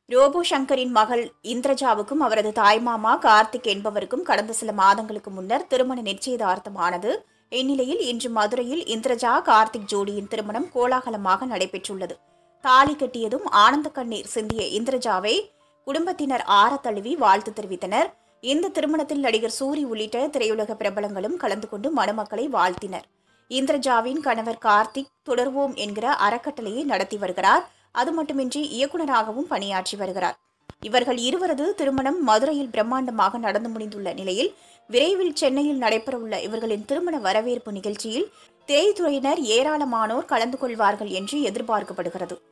robot சங்கரின் மகள் இந்திரஜாவுக்கும் அவரது தாய்மாமா கார்த்திக் என்பவருக்கும் கடந்த சில மாதங்களுக்கு முன்னர் திருமண நிச்சயதார்த்தமானது இந்நிலையில் இன்று மதுரையில் இந்திரஜா கார்த்திக் ஜோடியின் திருமணம் கோலாகலமாக நடைபெற்றுள்ளது தாலி கட்டியதும் ஆனந்த கண்ணீர் சிந்திய இந்திரஜாவை குடும்பத்தினர் ஆற தழுவி வாழ்த்து தெரிவித்தனர் இந்த திருமணத்தில் நடிகர் சூரி உள்ளிட்ட திரையுலக பிரபலங்களும் கலந்து கொண்டு மணமக்களை வாழ்த்தினர் இந்திரஜாவின் கணவர் கார்த்திக் தொடர்வோம் என்கிற அறக்கட்டளையை நடத்தி வருகிறார் அது மட்டுமின்றி இயக்குனராகவும் பணியாற்றி வருகிறார் இவர்கள் இருவரது திருமணம் மதுரையில் பிரம்மாண்டமாக நடந்து முடிந்துள்ள நிலையில் விரைவில் சென்னையில் நடைபெறவுள்ள இவர்களின் திருமண வரவேற்பு நிகழ்ச்சியில் திரைத்துறையினர் ஏராளமானோர் கலந்து கொள்வார்கள் என்று எதிர்பார்க்கப்படுகிறது